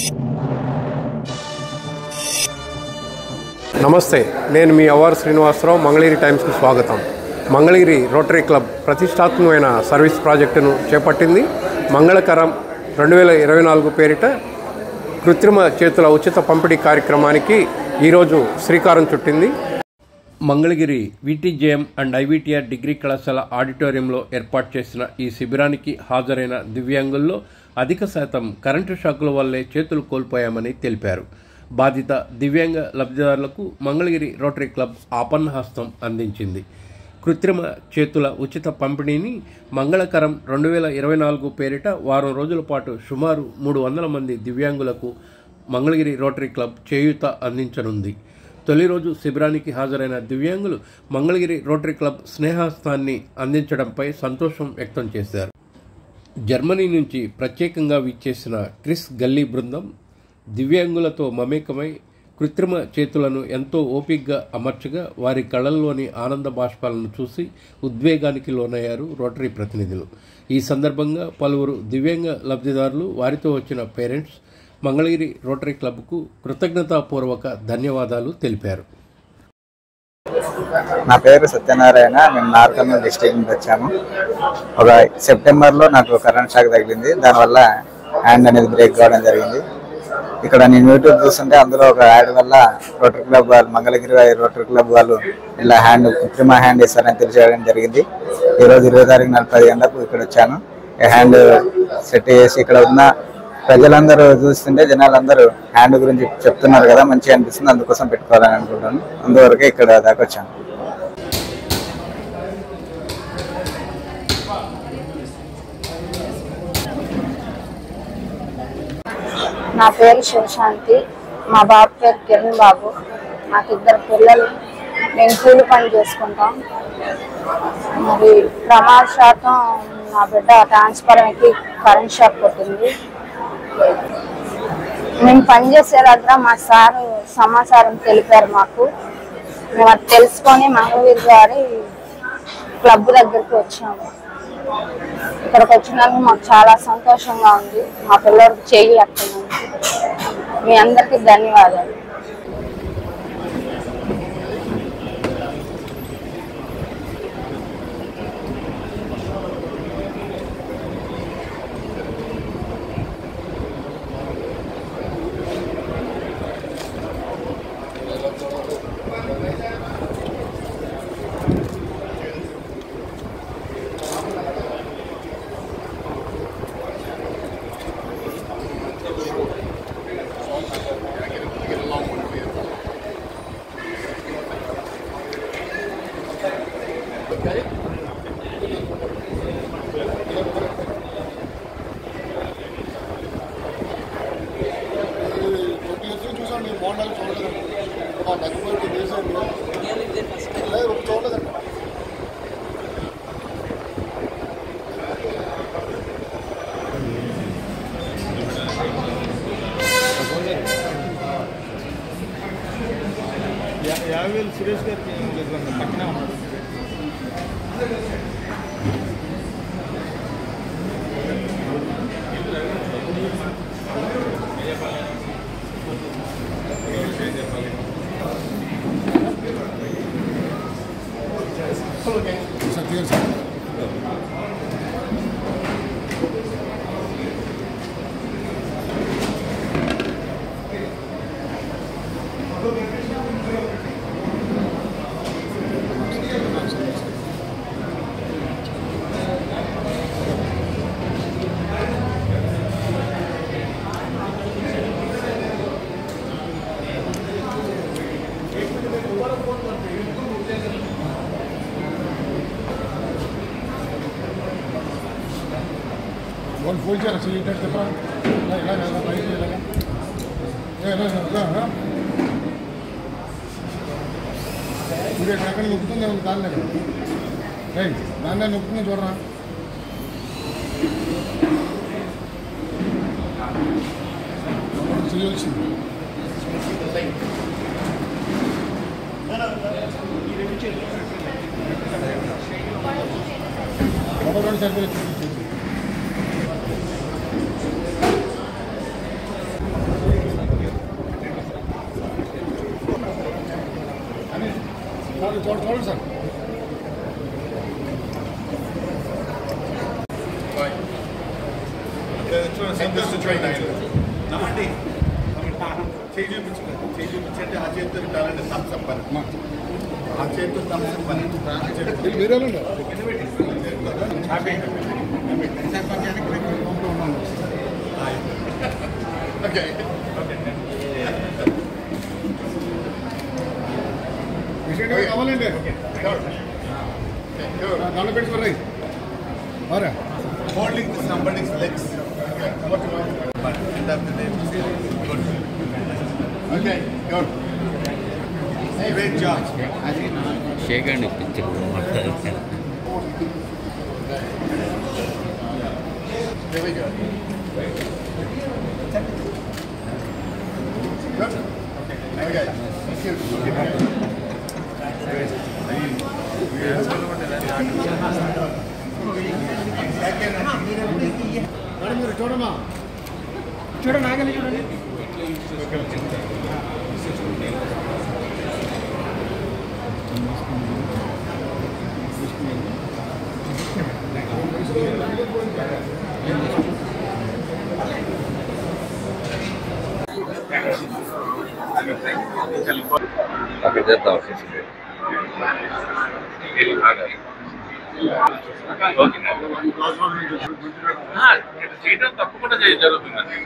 నమస్తే నేను మీ అవార్ శ్రీనివాసరావు మంగళగిరి టైమ్స్కి స్వాగతం మంగళగిరి రోటరీ క్లబ్ ప్రతిష్టాత్మకమైన సర్వీస్ ప్రాజెక్టును చేపట్టింది మంగళకరం రెండు వేల ఇరవై నాలుగు పేరిట కృత్రిమ చేతుల ఉచిత పంపిణీ కార్యక్రమానికి ఈరోజు శ్రీకారం చుట్టింది Mangalagiri VTJM and IVTR degree కళాశాల ఆడిటోరియంలో ఏర్పాటు చేసిన ఈ శిబిరానికి హాజరైన దివ్యాంగుల్లో అధిక శాతం కరెంటు షాకుల వల్లే చేతులు కోల్పోయామని తెలిపారు బాధిత దివ్యాంగ లబ్ధిదారులకు మంగళగిరి రోటరీ క్లబ్ ఆపన్నహస్తం అందించింది కృత్రిమ చేతుల ఉచిత పంపిణీని మంగళకరం రెండు వేల ఇరవై నాలుగు పేరిట వారం రోజుల పాటు సుమారు మూడు వందల మంది దివ్యాంగులకు మంగళగిరి రోటరీ క్లబ్ చేయూత అందించనుంది తొలి రోజు శిబిరానికి హాజరైన దివ్యాంగులు మంగళగిరి రోటరీ క్లబ్ స్నేహస్థాన్ని అందించడంపై సంతోషం వ్యక్తం చేశారు జర్మనీ నుంచి ప్రత్యేకంగా విచ్చేసిన క్రిస్ గల్లీ బృందం దివ్యాంగులతో మమేకమై కృత్రిమ చేతులను ఎంతో ఓపిగ్గా అమర్చగా వారి కళల్లోని ఆనంద బాష్పాలను చూసి ఉద్వేగానికి లోనయ్యారు రోటరీ ప్రతినిధులు ఈ సందర్భంగా పలువురు దివ్యాంగ లబ్ధిదారులు వారితో వచ్చిన పేరెంట్స్ మంగళగిరి రోటరీ క్లబ్కు కృతజ్ఞతాపూర్వక ధన్యవాదాలు తెలిపారు నా పేరు సత్యనారాయణ మేము నార్కర్నూలు డిస్టిక్ నుంచి వచ్చాము ఒక సెప్టెంబర్లో నాకు కరెంట్ షాక్ తగిలింది దానివల్ల హ్యాండ్ అనేది బ్రేక్ కావడం జరిగింది ఇక్కడ నేను యూట్యూబ్ చూస్తుంటే అందులో ఒక యాడ్ వల్ల రోటరీ క్లబ్ వాళ్ళు మంగళగిరి రోటరీ క్లబ్ వాళ్ళు ఇలా హ్యాండ్ కృత్రిమ హ్యాండ్ ఇస్తారని తెలియజేయడం జరిగింది ఈరోజు ఇరవై తారీఖు నలభై పది గంటలకు ఇక్కడ వచ్చాను ఈ హ్యాండ్ సెట్ చేసి ఇక్కడ ఉన్న ప్రజలందరూ చూస్తుంటే జనాలందరూ హ్యాండ్ గురించి చెప్తున్నారు కదా మంచిగా అనిపిస్తుంది అందుకోసం పెట్టుకోవాలని అనుకుంటాను అందువరకే ఇక్కడ దాకా వచ్చాను నా పేరు శివశాంతి మా బాబు పేరు కిరణ్ బాబు నాకు ఇద్దరు పిల్లలు మేము కూలి పని చేసుకుంటాం మరి ప్రమాద శాతం నా బిడ్డ ట్రాన్స్ఫర్మర్కి కరెంట్ షాక్ కొట్టింది మేము పనిచేసే దగ్గర మా సారు సమాచారం తెలిపారు మాకు మేము అది తెలుసుకొని మంగళవీరి గారి క్లబ్ దగ్గరికి వచ్చాము ఇక్కడికి వచ్చినందుకు మాకు చాలా సంతోషంగా ఉంది మా పిల్లడికి చెయ్యి అట్టినందుకు మీ అందరికీ ధన్యవాదాలు ట్వంటీ ఇయర్స్ చూసాను నేను మోడల్ చూడలేదండి మా దగ్గర చేశాను లేదు చూడలేదండి యాభై సురేష్ గారికి పక్కనే ఉన్నాడు సత్యం సార్ వాళ్ళు ఫోన్ చేయాలి అసలు ఏంటంటే చెప్పరా ఇలా ఇలా ఇలా బయట ఇలాగా ఏ, ఇలా, ఇలా, ఇలా, ఆ? ఇది ఎక్కడ నొక్కుతుంది దాన్ని రైట్ దాన్ని నొక్కుతుంది చూడరా చేయొచ్చింది ఒక రెండు సరిపోయి చూపించింది చూడండి చూడండి సార్ చేయి చూపించలేదు చేయి చూపించంటే ఆ చేతితో పెట్టాలంటే థమ్స్అప్ పని ఆ చేతితో థమ్స్అప్ పని ఆ చేతితో వీళ్ళు మీరే ఉన్నారు ఓకే విషయం కావాలండి దాంట్లో పెట్టుకోర్రీ మరే holding the somebody's legs. Okay. What you want? But end of the day, good. Okay, good. Great job. Shake and picture Here we go. Good. Okay. Thank you. Madam మీరు చూడమ్మా చూడండి ఆగండి చూడండి అక్కడ చేద్దాం చేయడం తప్పకుండా చేయ జరుగుతుందండి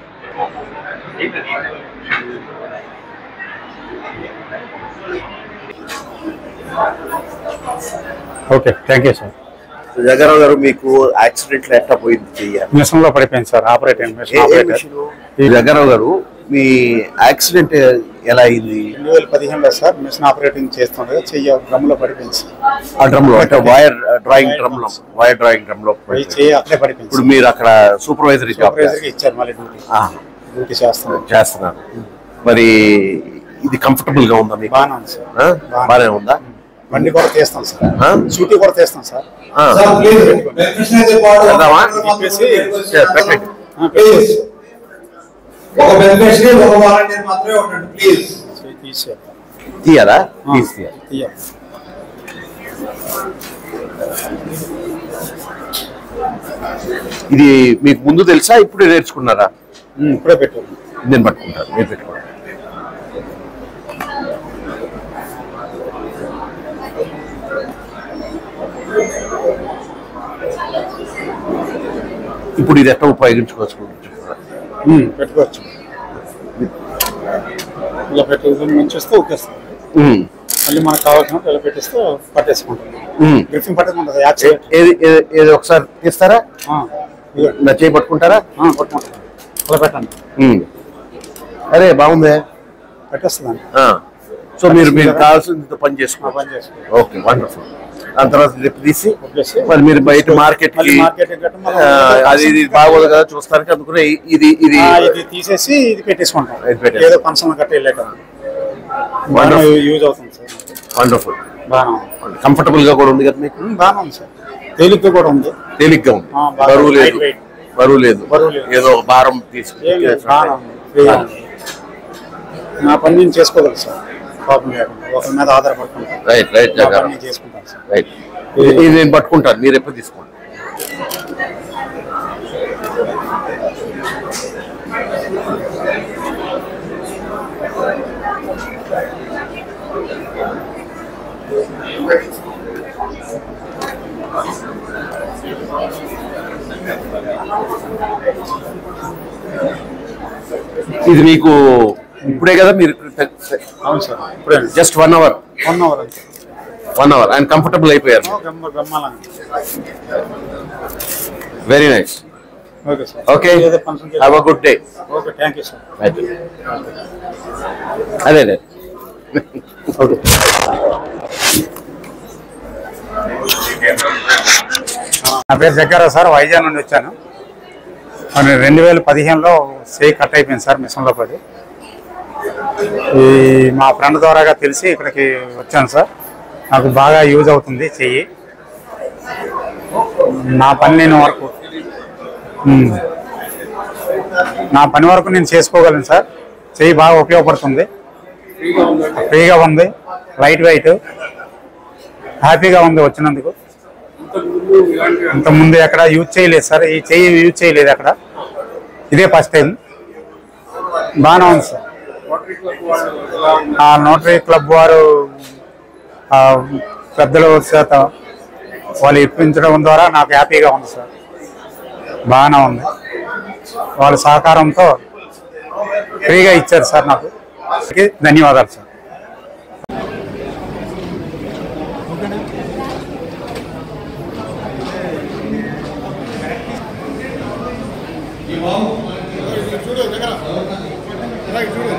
okay thank you sir Jagarao గారు మీకు యాక్సిడెంట్ లో ఎట్లా పోయింది చెయ్యాలి మిషన్లో పడిపోయింది sir operating machine operator Jagarao గారు మీ యాక్సిడెంట్ ఎలా అయింది రెండు వేల పదిహేనులో సార్ మిషన్ ఆపరేటింగ్ చేస్తుండగా చెయ్యి డ్రమ్లో పడిపోయింది సార్ ఆ డ్రమ్ లో అంటే వైర్ డ్రాయింగ్ డ్రమ్ లో వైర్ డ్రాయింగ్ డ్రమ్ లో పోయి చెయ్యి అక్కడే పడిపోయింది ఇప్పుడు మీరు అక్కడ సూపర్వైజరీ జాబ్ సూపర్వైజర్కి ఇచ్చారు మళ్ళీ డ్యూటీ డ్యూటీ చేస్తున్నాం చేస్తున్నారు మరి ఇది కంఫర్టబుల్ గా ఉందా మీకు బాగానే ఉంది సార్ ఆ? బాగానే ఉందా బండి కూడా తీస్తాం సార్ ఆ? షూటీ కూడా తీస్తాం సార్ ఆ. వెళ్దామా? సరే, పెట్టండి ఒక బెనిఫిషరీ ఒక వాలంటీర్ మాత్రమే ఉండండి ప్లీజ్ చెయ్యి తీసేయాలి తీయాలా తీసి తీయాలి తీయాలి ఇది మీకు ముందు తెలుసా ఇప్పుడే నేర్చుకున్నారా ఉమ్, ఇప్పుడే పెట్టు నేను పట్టుకుంటాను మీరు పెట్టుకోండి ఇప్పుడు ఇది ఎట్లా ఉపయోగించుకోవచ్చు చెప్తారా? ఉమ్, పెట్టుకోవచ్చు ఇలా పెట్టి ముంచేస్తే ఊకేస్తాం ఉమ్, మళ్ళీ మనకు కావాల్సినట్టు ఇలా పెట్టిస్తే పట్టేసుకుంటాం ఉమ్. గ్రిఫింగ్ పట్టకుండా ఏ- యాక్సిడెంట్ ఏది ఏది- ఏది ఒకసారి తీస్తారా ఇదిగోండి. నా చేయి పట్టుకుంటారా ఆ, పట్టుకుంటాం అలా పెట్టండి ఉమ్. అరే బాగుందే పెట్టేస్తుందండి ఆ. సో మీరు మీరు కావాల్సింది పని చేసుకో పని చేసుకో ఓకే వండర్ఫుల్ దాని తర్వాత లిప్ తీసి వదిలేసి మరి మీరు బయట మార్కెట్ మళ్ళీ కి మార్కెట్ గట్ట మళ్ళీ ఆ, అది ఇది బాగోదు కదా చూస్తానికి అందుకునే ఇది ఇది ఆ, ఇది తీసేసి ఇది పెట్టేసుకుంటాం ఇది పెట్టేసి. ఏదో ఫంక్షన్ గట్ట వెళ్ళేటప్పుడు బాగా Wonderful. యూజ్ అవుతుంది సార్ వండర్ఫుల్ బాగా కంఫర్టబుల్ గా కూడా ఉంది కదా మీకు బాగా ఉంది సార్ తేలిగ్గా కూడా ఉంది తేలిగ్గా ఉంది ఆ, బాగా బరువు లేదు light weight. బరువు లేదు బరువు లేదు. ఏదో ఒక భారం తీసుకు ఏం లేదు బాగా ఉంది ఫ్రీగా ఉంది నా పని నేను చేసుకోగలను సార్ ప్రాబ్లం లేకుండా ఒకరి మీద ఆధారపడుకుంటాను రైట్ రైట్ నా జగన్ పని నేను చేసుకుంటాను సార్ రైట్ ఇది నేను పట్టుకుంటాను మీరు ఎప్పుడు తీసుకోండి ఇది మీకు ఇప్పుడే కదా మీరు అవును సార్ ఇప్పుడే just one hour one hour అంతే వన్ అవర్ ఆయన కంఫర్టబుల్ అయిపోయారు గమ్మ గమ్మాలంగా very nice okay sir okay ఏదో function have a good day okay thank you sir అదే అదే ఓకే నా పేరు జగ్గారావు సార్ వైజాగ్ నుండి వచ్చాను మరి రెండు వేల పదిహేనులో చేయి కట్ అయిపోయింది సార్ మిషన్లో పడి ఈ మా ఫ్రెండ్ ద్వారాగా తెలిసి ఇక్కడికి వచ్చాను సార్ నాకు బాగా యూజ్ అవుతుంది చెయ్యి నా పని నేను వరకు ఉమ్. నా పని వరకు నేను చేసుకోగలను సార్ చెయ్యి బాగా ఉపయోగపడుతుంది ఫ్రీగా ఉంది లైట్ వెయిట్ హ్యాపీగా ఉంది వచ్చినందుకు ఇంత ముందు ఎక్కడ యూజ్ చేయలేదు సార్ ఈ చెయ్యి యూజ్ చేయలేదు అక్కడ ఇదే ఫస్ట్ టైం బాగానే ఉంది సార్ ఆ నోటరీ క్లబ్ వారు ఆ, పెద్దల చేత వాళ్ళు ఇప్పించడం ద్వారా నాకు హ్యాపీగా ఉంది సార్ బాగానే ఉంది వాళ్ళ సహకారంతో ఫ్రీగా ఇచ్చారు సార్ నాకు ధన్యవాదాలు సార్ చూడు దగ్గర ఇలా చూడు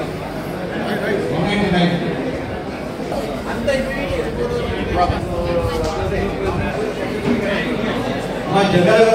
మా జగన్